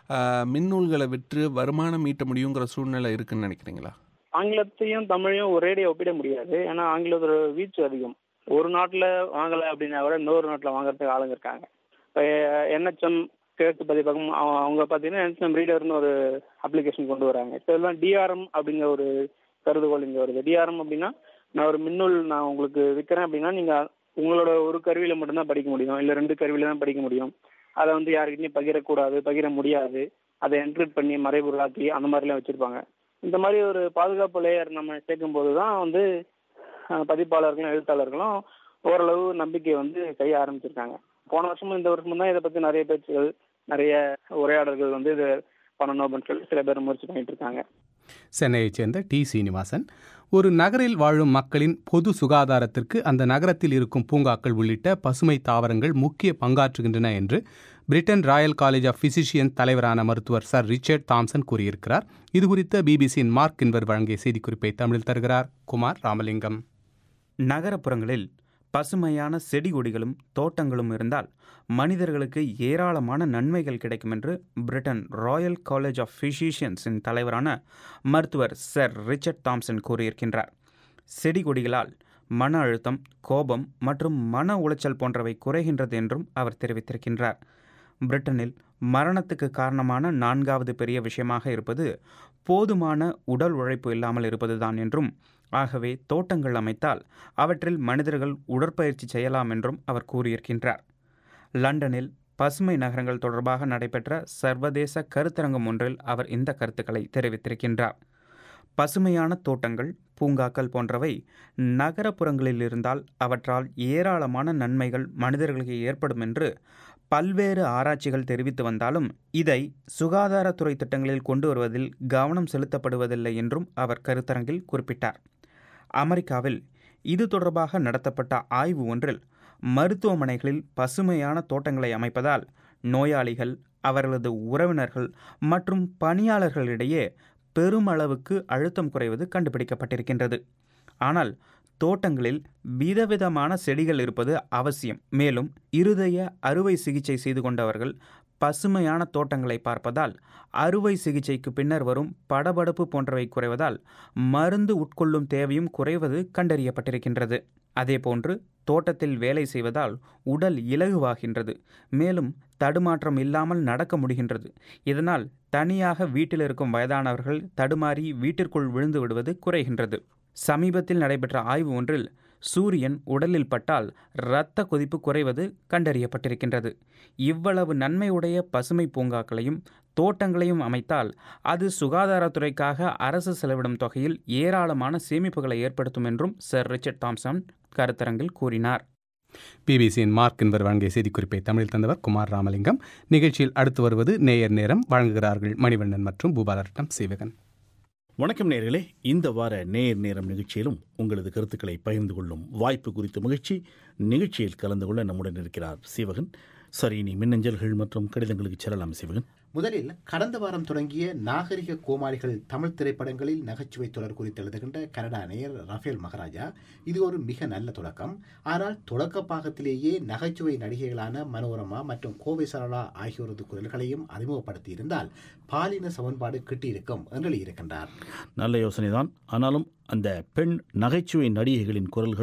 மின் நூல்களை விற்று வருமானம் ஈட்ட முடியுங்கிற சூழ்நிலை இருக்குன்னு நினைக்கிறீங்களா ஆங்கிலத்தையும் தமிழையும் ஒரேடியா ஒப்பிட முடியாது ஏன்னா ஆங்கிலத்தோட வீச்சு அதிகம் ஒரு நாட்டுல வாங்கல அப்படின்னா கூட இன்னொரு நாட்டுல வாங்குறதுக்கு ஆளுங்க இருக்காங்க இப்போ என்ஹெச்எம் கிழக்கு பதிப்பகம் அவ- அவங்க பார்த்தீங்கன்னா என்ஹெச்எம் ரீடர்னு ஒரு அப்ளிகேஷன் கொண்டு வராங்க இப்போ இதெல்லாம் டிஆர்எம் அப்படிங்கிற ஒரு கருதுகோள் இங்கே வருது டிஆர்எம் அப்படின்னா நான் ஒரு மின்னூல் நான் உங்களுக்கு விற்கிறேன் அப்படின்னா நீங்க உங்களோட ஒரு கருவியில மட்டும்தான் படிக்க முடியும் இல்லை ரெண்டு கருவியில தான் படிக்க முடியும் அதை வந்து யாருக்கிட்டையும் பகிரக்கூடாது பகிர முடியாது அதை என்ட்ரிட் பண்ணி மறைபொருளாக்கி அந்த மாதிரிலாம் வச்சிருப்பாங்க இந்த மாதிரி ஒரு பாதுகாப்பு லேயர் நம்ம சேர்க்கும் போது தான் வந்து அஹ், பதிப்பாளர்களும் எழுத்தாளர்களும் ஓரளவு நம்பிக்கை வந்து கைய ஆரம்பிச்சிருக்காங்க போன வருஷமும் இந்த வருஷமும் தான் இதை பத்தி நிறைய பேச்சுகள் நிறைய உரையாடல்கள் வந்து இது பண்ணணும் அப்படின்னு சொல்லி சில பேர் முயற்சி பண்ணிட்டு இருக்காங்க சென்னையைச் சேர்ந்த டி சீனிவாசன் ஒரு நகரில் வாழும் மக்களின் பொது சுகாதாரத்திற்கு அந்த நகரத்தில் இருக்கும் பூங்காக்கள் உள்ளிட்ட பசுமை தாவரங்கள் முக்கிய பங்காற்றுகின்றன என்று Britain Royal College of physician தலைவரான மருத்துவர் சர் ரிச்சர்ட் தாம்சன் கூறியிருக்கிறார் இதுகுறித்த பிபிசியின் மார்க் இன்வர் வழங்கிய செய்திக்குறிப்பை தமிழில் தருகிறார் குமார் ராமலிங்கம் நகரப்புறங்களில் பசுமையான செடி கொடிகளும் தோட்டங்களும் இருந்தால் மனிதர்களுக்கு ஏராளமான நன்மைகள் கிடைக்கும் என்று பிரிட்டன் ராயல் காலேஜ் ஆஃப் ஃபிசிஷியன்ஸின் தலைவரான மருத்துவர் சர் ரிச்சர்ட் தாம்சன் கூறியிருக்கின்றார் செடி கொடிகளால் மன அழுத்தம் கோபம் மற்றும் மன உளைச்சல் போன்றவை குறைகின்றது என்றும் அவர் தெரிவித்திருக்கின்றார் பிரிட்டனில் மரணத்துக்கு காரணமான நான்காவது பெரிய விஷயமாக இருப்பது போதுமான உடல் உழைப்பு இல்லாமல் இருப்பதுதான் என்றும் ஆகவே தோட்டங்கள் அமைத்தால் அவற்றில் மனிதர்கள் உடற்பயிற்சி செய்யலாம் என்றும் அவர் கூறியிருக்கின்றார் லண்டனில் பசுமை நகரங்கள் தொடர்பாக நடைபெற்ற சர்வதேச கருத்தரங்கம் ஒன்றில் அவர் இந்த கருத்துக்களை தெரிவித்திருக்கின்றார் பசுமையான தோட்டங்கள் பூங்காக்கள் போன்றவை நகரப்புறங்களில் இருந்தால் அவற்றால் ஏராளமான நன்மைகள் மனிதர்களுக்கு ஏற்படும் என்று பல்வேறு ஆராய்ச்சிகள் தெரிவித்து வந்தாலும் இதை சுகாதாரத்துறை திட்டங்களில் கொண்டு வருவதில் கவனம் செலுத்தப்படுவதில்லை என்றும் அவர் கருத்தரங்கில் குறிப்பிட்டார் அமெரிக்காவில் இது தொடர்பாக நடத்தப்பட்ட ஆய்வு ஒன்றில் மருத்துவமனைகளில் பசுமையான தோட்டங்களை அமைப்பதால் நோயாளிகள் அவர்களது உறவினர்கள் மற்றும் பணியாளர்களிடையே பெருமளவுக்கு அழுத்தம் குறைவது கண்டுபிடிக்கப்பட்டிருக்கின்றது ஆனால் தோட்டங்களில் விதவிதமான செடிகள் இருப்பது அவசியம் மேலும் இருதய அறுவை சிகிச்சை செய்து கொண்டவர்கள் பசுமையான தோட்டங்களை பார்ப்பதால் அறுவை சிகிச்சைக்கு பின்னர் வரும் படபடப்பு போன்றவை குறைவதால் மருந்து உட்கொள்ளும் தேவையும் குறைவது கண்டறியப்பட்டிருக்கின்றது அதேபோன்று தோட்டத்தில் வேலை செய்வதால் உடல் இலகுவாகின்றது மேலும் தடுமாற்றம் இல்லாமல் நடக்க முடிகின்றது இதனால் தனியாக வீட்டில் இருக்கும் வயதானவர்கள் தடுமாறி வீட்டிற்குள் விழுந்து விடுவது குறைகின்றது சமீபத்தில் நடைபெற்ற ஆய்வு ஒன்றில் சூரியன் உடலில் பட்டால் இரத்த கொதிப்பு குறைவது கண்டறியப்பட்டிருக்கின்றது இவ்வளவு நன்மையுடைய பசுமை பூங்காக்களையும் தோட்டங்களையும் அமைத்தால் அது சுகாதாரத்துறைக்காக அரசு செலவிடும் தொகையில் ஏராளமான சேமிப்புகளை ஏற்படுத்தும் என்றும் சர் ரிச்சர்ட் தாம்சன் கருத்தரங்கில் கூறினார் பிபிசியின் மார்க் என்பவர் வழங்கிய செய்திக்குறிப்பை தமிழில் தந்தவர் குமார் ராமலிங்கம் நிகழ்ச்சியில் அடுத்து வருவது நேயர் நேரம் வழங்குகிறார்கள் மணிவண்ணன் மற்றும் பூபாலரட்னம் சீவகன் வணக்கம் நேர்களே இந்த வார நேர் நேரம் நிகழ்ச்சியிலும் உங்களது கருத்துக்களை பகிர்ந்து கொள்ளும் வாய்ப்பு குறித்த மகிழ்ச்சி நிகழ்ச்சியில் கலந்து கொள்ள நம்முடன் இருக்கிறார் சிவகன் சரி இனி மின்னஞ்சல்கள் மற்றும் கடிதங்களுக்கு செல்லலாம் சிவகன் முதலில் கடந்த வாரம் தொடங்கிய நாகரிக கோமாளிகள் தமிழ் திரைப்படங்களில் நகைச்சுவை தொடர் குறித்து எழுதுகின்ற கனடா நேயர் ரஃபேல் மகாராஜா இது ஒரு மிக நல்ல தொடக்கம் ஆனால் தொடக்க பாகத்திலேயே நகைச்சுவை நடிகைகளான மனோரமா மற்றும் கோவை சரளா ஆகியோரது குரல்களையும் அறிமுகப்படுத்தி இருந்தால் பாலின சமன்பாடு கிட்டியிருக்கும் என்று எழுதியிருக்கின்றார் நல்ல யோசனை தான் ஆனாலும் அந்த பெண் நகைச்சுவை நடிகைகளின் குரல்களும்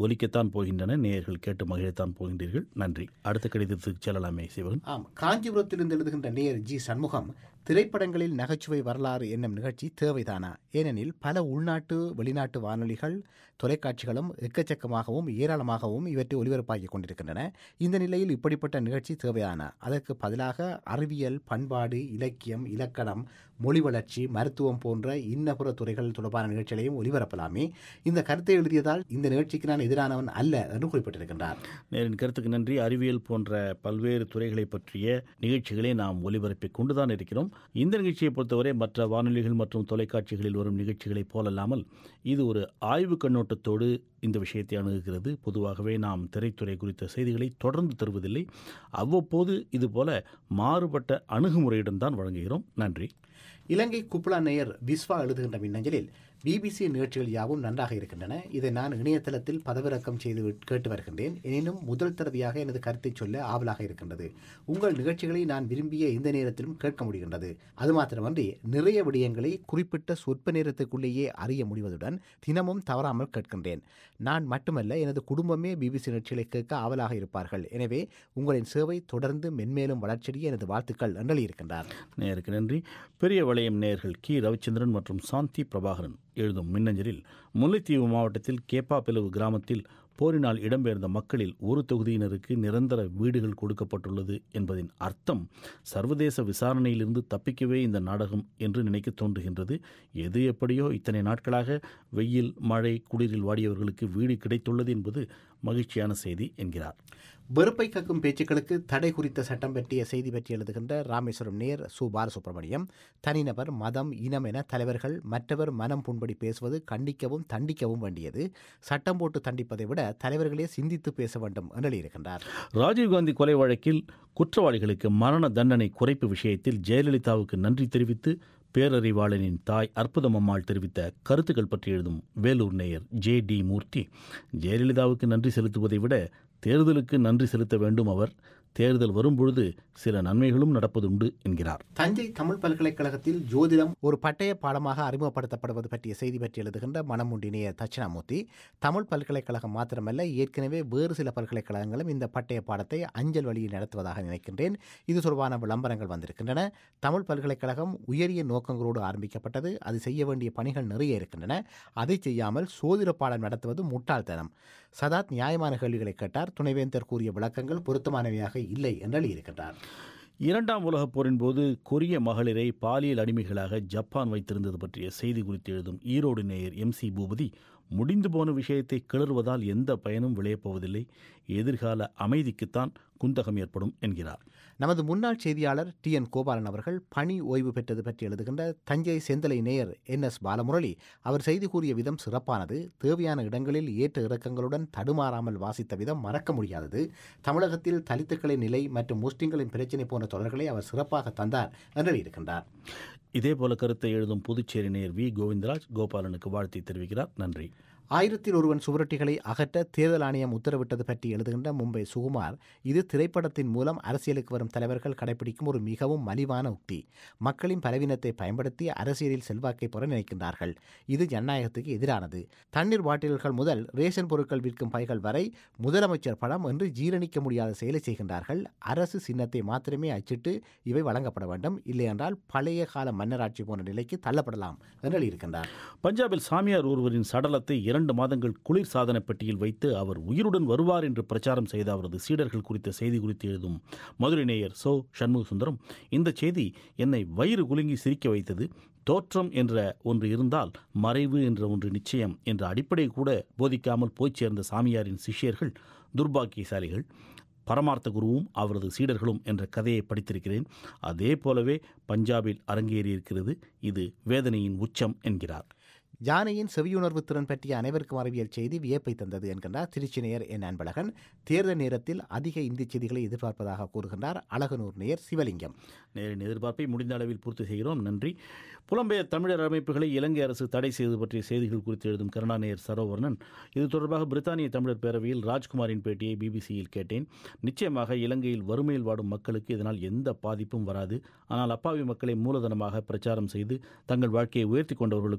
ஒலிக்கத்தான் போகின்றன நேயர்கள் கேட்டு மகிழத்தான் போகின்றீர்கள் நன்றி அடுத்த கடிதத்துக்கு செல்லலாமே சிவன் ஆம் காஞ்சிபுரத்திலிருந்து எழுதுகின்ற நேர் ஜி சண்முகம் திரைப்படங்களில் நகைச்சுவை வரலாறு என்னும் நிகழ்ச்சி தேவைதானா ஏனெனில் பல உள்நாட்டு வெளிநாட்டு வானொலிகள் தொலைக்காட்சிகளும் எக்கச்சக்கமாகவும் ஏராளமாகவும் இவற்றை ஒலிபரப்பாகிக் கொண்டிருக்கின்றன இந்த நிலையில் இப்படிப்பட்ட நிகழ்ச்சி தேவையானா அதற்கு பதிலாக அறிவியல் பண்பாடு இலக்கியம் இலக்கணம் மொழி வளர்ச்சி மருத்துவம் போன்ற இன்னபுற துறைகள் தொடர்பான நிகழ்ச்சிகளையும் ஒலிபரப்பலாமே இந்த கருத்தை எழுதியதால் இந்த நிகழ்ச்சிக்கு நான் எதிரானவன் அல்ல என்று குறிப்பிட்டிருக்கின்றார் நேரின் கருத்துக்கு நன்றி அறிவியல் போன்ற பல்வேறு துறைகளை பற்றிய நிகழ்ச்சிகளை நாம் ஒலிபரப்பிக் கொண்டுதான் இருக்கிறோம் இந்த நிகழ்ச்சியை பொறுத்தவரை மற்ற வானொலிகள் மற்றும் தொலைக்காட்சிகளில் வரும் நிகழ்ச்சிகளைப் போலல்லாமல் இது ஒரு ஆய்வு கண்ணோட்டத்தோடு இந்த விஷயத்தை அணுகுகிறது பொதுவாகவே நாம் திரைத்துறை குறித்த செய்திகளை தொடர்ந்து தருவதில்லை அவ்வப்போது இதுபோல மாறுபட்ட அணுகுமுறையுடன் தான் வழங்குகிறோம் நன்றி இலங்கை குப்லா நேயர் விஸ்வா எழுதுகின்ற மின்னஞ்சலில் பிபிசி நிகழ்ச்சிகள் யாவும் நன்றாக இருக்கின்றன இதை நான் இணையதளத்தில் பதவிறக்கம் செய்து விட்- கேட்டு வருகின்றேன் எனினும் முதல் தடவையாக எனது கருத்தை சொல்ல ஆவலாக இருக்கின்றது உங்கள் நிகழ்ச்சிகளை நான் விரும்பிய எந்த நேரத்திலும் கேட்க முடிகின்றது அது மாத்திரமன்றி நிறைய விடயங்களை குறிப்பிட்ட சொற்ப நேரத்துக்குள்ளேயே அறிய முடிவதுடன் தினமும் தவறாமல் கேட்கின்றேன் நான் மட்டுமல்ல எனது குடும்பமே பிபிசி நிகழ்ச்சிகளை கேட்க ஆவலாக இருப்பார்கள் எனவே உங்களின் சேவை தொடர்ந்து மென்மேலும் வளர்ச்சியடைய எனது வாழ்த்துக்கள் என்று எழுதியிருக்கின்றார் நேருக்கு நன்றி பெரிய வளையம் நேயர்கள் கி ரவிச்சந்திரன் மற்றும் சாந்தி பிரபாகரன் எழுதும் மின்னஞ்சலில் முல்லைத்தீவு மாவட்டத்தில் கேப்பாப்பிலவு கிராமத்தில் போரினால் இடம்பெயர்ந்த மக்களில் ஒரு தொகுதியினருக்கு நிரந்தர வீடுகள் கொடுக்கப்பட்டுள்ளது என்பதின் அர்த்தம் சர்வதேச விசாரணையிலிருந்து தப்பிக்கவே இந்த நாடகம் என்று நினைக்க தோன்றுகின்றது எது எப்படியோ இத்தனை நாட்களாக வெயில் மழை குளிரில் வாடியவர்களுக்கு வீடு கிடைத்துள்ளது என்பது மகிழ்ச்சியான செய்தி என்கிறார் வெறுப்பை கக்கும் பேச்சுக்களுக்கு தடை குறித்த சட்டம் பற்றிய செய்தி பற்றி எழுதுகின்ற ராமேஸ்வரம் நேர் சு பாலசுப்ரமணியம் தனிநபர் மதம் இனம் என தலைவர்கள் மற்றவர் மனம் புண்படி பேசுவது கண்டிக்கவும் தண்டிக்கவும் வேண்டியது சட்டம் போட்டு தண்டிப்பதை விட தலைவர்களே சிந்தித்து பேச வேண்டும் என்று எழுதியிருக்கின்றார் ராஜீவ்காந்தி கொலை வழக்கில் குற்றவாளிகளுக்கு மரண தண்டனை குறைப்பு விஷயத்தில் ஜெயலலிதாவுக்கு நன்றி தெரிவித்து பேரறிவாளனின் தாய் அற்புதம் அம்மாள் தெரிவித்த கருத்துக்கள் பற்றி எழுதும் வேலூர் நேயர் ஜே டி மூர்த்தி ஜெயலலிதாவுக்கு நன்றி செலுத்துவதை விட தேர்தலுக்கு நன்றி செலுத்த வேண்டும் அவர் தேர்தல் வரும்பொழுது சில நன்மைகளும் நடப்பதுண்டு என்கிறார் தஞ்சை தமிழ் பல்கலைக்கழகத்தில் ஜோதிடம் ஒரு பட்டய பாடமாக அறிமுகப்படுத்தப்படுவது பற்றிய செய்தி பற்றி எழுதுகின்ற மனமுண்டினிய தட்சிணாமூர்த்தி தமிழ் பல்கலைக்கழகம் மாத்திரமல்ல ஏற்கனவே வேறு சில பல்கலைக்கழகங்களும் இந்த பட்டய பாடத்தை அஞ்சல் வழியில் நடத்துவதாக நினைக்கின்றேன் இது தொடர்பான விளம்பரங்கள் வந்திருக்கின்றன தமிழ் பல்கலைக்கழகம் உயரிய நோக்கங்களோடு ஆரம்பிக்கப்பட்டது அது செய்ய வேண்டிய பணிகள் நிறைய இருக்கின்றன அதை செய்யாமல் சோதிட பாடம் நடத்துவது முட்டாள்தனம் சதாத் நியாயமான கேள்விகளை கேட்டார் துணைவேந்தர் கூறிய விளக்கங்கள் பொருத்தமானவையாக இல்லை என்று எழுதியிருக்கின்றார் இரண்டாம் உலகப் போரின் போது கொரிய மகளிரை பாலியல் அடிமைகளாக ஜப்பான் வைத்திருந்தது பற்றிய செய்தி குறித்து எழுதும் ஈரோடு நேயர் எம் சி பூபதி முடிந்து போன விஷயத்தை கிளறுவதால் எந்த பயனும் விளையப்போவதில்லை எதிர்கால அமைதிக்குத்தான் குந்தகம் ஏற்படும் என்கிறார் நமது முன்னாள் செய்தியாளர் டி என் கோபாலன் அவர்கள் பணி ஓய்வு பெற்றது பற்றி எழுதுகின்ற தஞ்சை செந்தலை நேயர் என் எஸ் பாலமுரளி அவர் செய்தி கூறிய விதம் சிறப்பானது தேவையான இடங்களில் ஏற்ற இறக்கங்களுடன் தடுமாறாமல் வாசித்த விதம் மறக்க முடியாதது தமிழகத்தில் தலித்துக்களின் நிலை மற்றும் முஸ்லிம்களின் பிரச்சினை போன்ற தொடர்களை அவர் சிறப்பாக தந்தார் என்று இருக்கின்றார் இதேபோல கருத்தை எழுதும் புதுச்சேரி நேயர் வி கோவிந்தராஜ் கோபாலனுக்கு வாழ்த்தை தெரிவிக்கிறார் நன்றி ஆயிரத்தில் ஒருவன் சுவரொட்டிகளை அகற்ற தேர்தல் ஆணையம் உத்தரவிட்டது பற்றி எழுதுகின்ற மும்பை சுகுமார் இது திரைப்படத்தின் மூலம் அரசியலுக்கு வரும் தலைவர்கள் கடைபிடிக்கும் ஒரு மிகவும் மலிவான உக்தி மக்களின் பலவீனத்தை பயன்படுத்தி அரசியலில் செல்வாக்கை பெற நினைக்கின்றார்கள் இது ஜனநாயகத்துக்கு எதிரானது தண்ணீர் பாட்டில்கள் முதல் ரேஷன் பொருட்கள் விற்கும் பைகள் வரை முதலமைச்சர் படம் என்று ஜீரணிக்க முடியாத செயலை செய்கின்றார்கள் அரசு சின்னத்தை மாத்திரமே அச்சிட்டு இவை வழங்கப்பட வேண்டும் இல்லையென்றால் பழைய கால மன்னராட்சி போன்ற நிலைக்கு தள்ளப்படலாம் என்று எழுதியிருக்கின்றார் பஞ்சாபில் சாமியார் ஒருவரின் சடலத்தை இரண்டு மாதங்கள் குளிர் சாதன பெட்டியில் வைத்து அவர் உயிருடன் வருவார் என்று பிரச்சாரம் செய்த அவரது சீடர்கள் குறித்த செய்தி குறித்து எழுதும் மதுரை நேயர் சோ சண்முக சுந்தரம் இந்த செய்தி என்னை வயிறு குலுங்கி சிரிக்க வைத்தது தோற்றம் என்ற ஒன்று இருந்தால் மறைவு என்ற ஒன்று நிச்சயம் என்ற அடிப்படை கூட போதிக்காமல் போய்ச் சேர்ந்த சாமியாரின் சிஷ்யர்கள் துர்பாக்கியசாலிகள் பரமார்த்த குருவும் அவரது சீடர்களும் என்ற கதையை படித்திருக்கிறேன் அதே போலவே பஞ்சாபில் அரங்கேறியிருக்கிறது இது வேதனையின் உச்சம் என்கிறார் யானையின் செவியுணர்வு திறன் பற்றிய அனைவருக்கும் அறிவியல் செய்தி வியப்பை தந்தது என்கின்றார் திருச்சி நேயர் என் அன்பழகன் தேர்தல் நேரத்தில் அதிக இந்தி செய்திகளை எதிர்பார்ப்பதாக கூறுகின்றார் அழகனூர் நேயர் சிவலிங்கம் நேரின் எதிர்பார்ப்பை முடிந்த அளவில் பூர்த்தி செய்கிறோம் நன்றி புலம்பெயர் தமிழர் அமைப்புகளை இலங்கை அரசு தடை செய்தது பற்றிய செய்திகள் குறித்து எழுதும் கருணாநேயர் சரோவர்ணன் இது தொடர்பாக பிரித்தானிய தமிழர் பேரவையில் ராஜ்குமாரின் பேட்டியை பிபிசியில் கேட்டேன் நிச்சயமாக இலங்கையில் வறுமையில் வாடும் மக்களுக்கு இதனால் எந்த பாதிப்பும் வராது ஆனால் அப்பாவி மக்களை மூலதனமாக பிரச்சாரம் செய்து தங்கள் வாழ்க்கையை உயர்த்தி கொண்டவர்களுக்கும்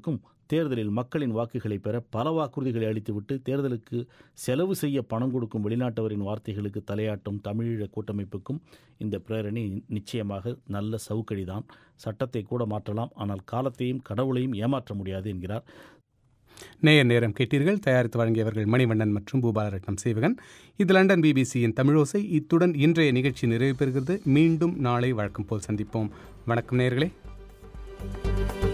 தேர்தலில் மக்களின் வாக்குகளை பெற பல வாக்குறுதிகளை அளித்துவிட்டு தேர்தலுக்கு செலவு செய்ய பணம் கொடுக்கும் வெளிநாட்டவரின் வார்த்தைகளுக்கு தலையாட்டும் தமிழீழ கூட்டமைப்புக்கும் இந்த பிரேரணை நிச்சயமாக நல்ல சவுக்கடிதான் சட்டத்தை கூட மாற்றலாம் ஆனால் காலத்தையும் கடவுளையும் ஏமாற்ற முடியாது என்கிறார் நேயர் நேரம் கேட்டீர்கள் தயாரித்து வழங்கியவர்கள் மணிவண்ணன் மற்றும் பூபாலரட்னம் சேவகன் இது லண்டன் பிபிசியின் தமிழோசை இத்துடன் இன்றைய நிகழ்ச்சி நிறைவு பெறுகிறது மீண்டும் நாளை வழக்கம் போல் சந்திப்போம் வணக்கம் நேயர்களே